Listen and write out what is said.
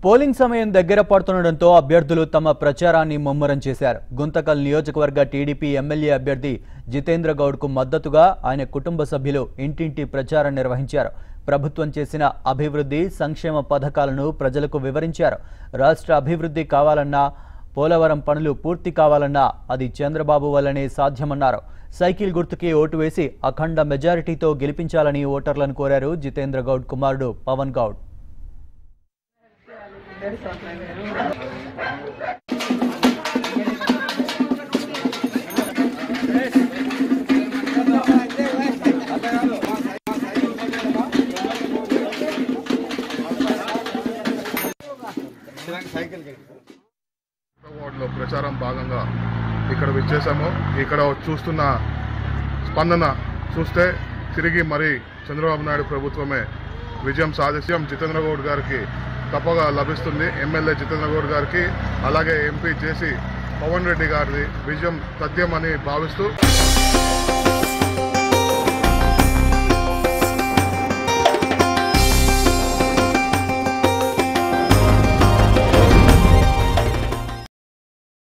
polling సమయం దగ్గర పడుతుండటంతో అభ్యర్థులు తమ ప్రచారాన్ని ముమ్మరం చేశారు గుంతకల్ నియోజకవర్గ టీడీపీ ఎమ్మెల్యే అభ్యర్థి జితేంద్ర గౌడ్కు మద్దతుగా ఆయన కుటుంబ సభ్యులు ఇంటింటి ప్రచారం నిర్వహించారు ప్రభుత్వం చేసిన అభివృద్ధి సంక్షేమ పథకాలను ప్రజలకు వివరించారు రాష్ట్ర అభివృద్ధి కావాలన్నా పోలవరం పనులు పూర్తి కావాలన్నా అది చంద్రబాబు వల్లనే సాధ్యమన్నారు సైకిల్ గుర్తుకి ఓటు వేసి అఖండ మెజారిటీతో గెలిపించాలని ఓటర్లను కోరారు జితేంద్ర గౌడ్ కుమారుడు పవన్ గౌడ్ వార్డులో ప్రచారం భాగంగా ఇక్కడ విచ్చేసాము ఇక్కడ చూస్తున్న స్పందన చూస్తే తిరిగి మరి చంద్రబాబు నాయుడు ప్రభుత్వమే విజయం సాధిస్తాం జితేంద్ర గౌడ్ గారికి తప్పగా లభిస్తుంది ఎమ్మెల్యే జితేంద్ర గౌడ్ గారికి అలాగే ఎంపీ చేసి పవన్ రెడ్డి గారిది విజయం తథ్యమని భావిస్తూ